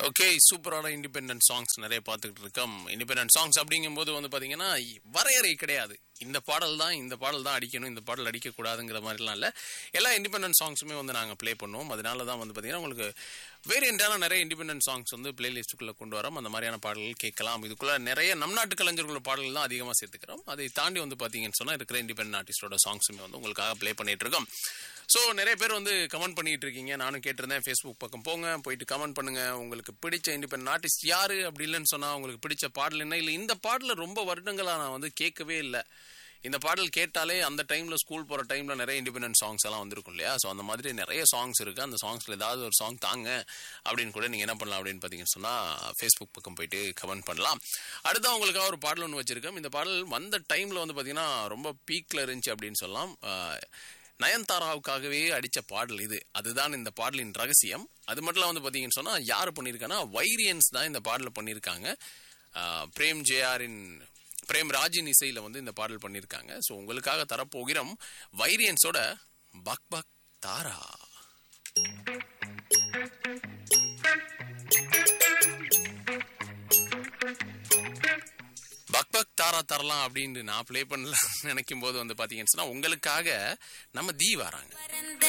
okay சூப்பரான independent songs நிறைய பார்த்துக்கிட்டு இருக்கோம் இண்டிபெண்டன்ட் சாங்ஸ் அப்படிங்கும்போது வந்து பார்த்தீங்கன்னா வரையறை கிடையாது இந்த பாடல் தான் இந்த பாடல் தான் அடிக்கணும் இந்த பாடல் அடிக்கக்கூடாதுங்கிற மாதிரிலாம் இல்லை எல்லா இண்டிபெண்டன்ட் சாங்ஸுமே வந்து நாங்கள் ப்ளே பண்ணுவோம் அதனால தான் வந்து பார்த்தீங்கன்னா உங்களுக்கு வேரியண்டான நிறைய இண்டிபெண்டன்ட் சாங்ஸ் வந்து பிளேலிஸ்ட்டுக்குள்ளே கொண்டு வரோம் அந்த மாதிரியான பாடல்கள் கேட்கலாம் இதுக்குள்ள நிறைய நம் நாட்டு கலைஞர்களோட பாடல்கள் தான் அதிகமாக சேர்த்துக்கிறோம் அதை தாண்டி வந்து பார்த்தீங்கன்னு சொன்னால் இருக்கிற இண்டிபெண்டன்ட் ஆர்டிஸ்டோட சாங்ஸுமே வந்து உங்களுக்காக ப்ளே பண்ணிட்டு இருக்கோம் ஸோ நிறைய பேர் வந்து கமெண்ட் பண்ணிட்டு இருக்கீங்க நானும் கேட்டிருந்தேன் ஃபேஸ்புக் பக்கம் போங்க போயிட்டு கமெண்ட் பண்ணுங்க உங்களுக்கு பிடிச்ச இண்டிபெண்ட் ஆர்டிஸ்ட் யாரு அப்படி இல்லைன்னு சொன்னா உங்களுக்கு பிடிச்ச பாடல் என்ன இல்லை இந்த பாடல ரொம்ப வருடங்களா நான் வந்து கேட்கவே இல்லை இந்த பாடல் கேட்டாலே அந்த டைம்ல ஸ்கூல் போற டைம்ல நிறைய இண்டிபெண்டன்ட் சாங்ஸ் எல்லாம் வந்திருக்கும் இல்லையா ஸோ அந்த மாதிரி நிறைய சாங்ஸ் இருக்கு அந்த சாங்ஸ்ல ஏதாவது ஒரு சாங் தாங்க அப்படின்னு கூட நீங்க என்ன பண்ணலாம் அப்படின்னு பாத்தீங்கன்னு சொன்னா ஃபேஸ்புக் பக்கம் போயிட்டு கமெண்ட் பண்ணலாம் அடுத்து உங்களுக்காக ஒரு பாடல் ஒன்று வச்சிருக்கோம் இந்த பாடல் வந்த டைம்ல வந்து பாத்தீங்கன்னா ரொம்ப பீக்ல இருந்துச்சு அப்படின்னு சொல்லலாம் ஆஹ், நயன்தாராவுக்காகவே அடிச்ச பாடல் இது அதுதான் இந்த பாடலின் ரகசியம் அது மட்டும் வந்து பாத்தீங்கன்னு சொன்னா யார் பண்ணியிருக்காங்கன்னா வைரியன்ஸ் தான் இந்த பாடலை பண்ணியிருக்காங்க ஆஹ், பிரேம் ஜேஆரின் பிரேம் ராஜின் இசையில வந்து இந்த பாடல் பண்ணியிருக்காங்க ஸோ உங்களுக்காக தரப்போகிறோம் வைரியன்ஸோட பக் பக் தாரா பக் பக் தாரா தரலாம் அப்படின்னு நான் ப்ளே பண்ணல நினைக்கும் போது வந்து பாத்தீங்கன்னு சொன்னா உங்களுக்காக நம்ம தீ வராங்க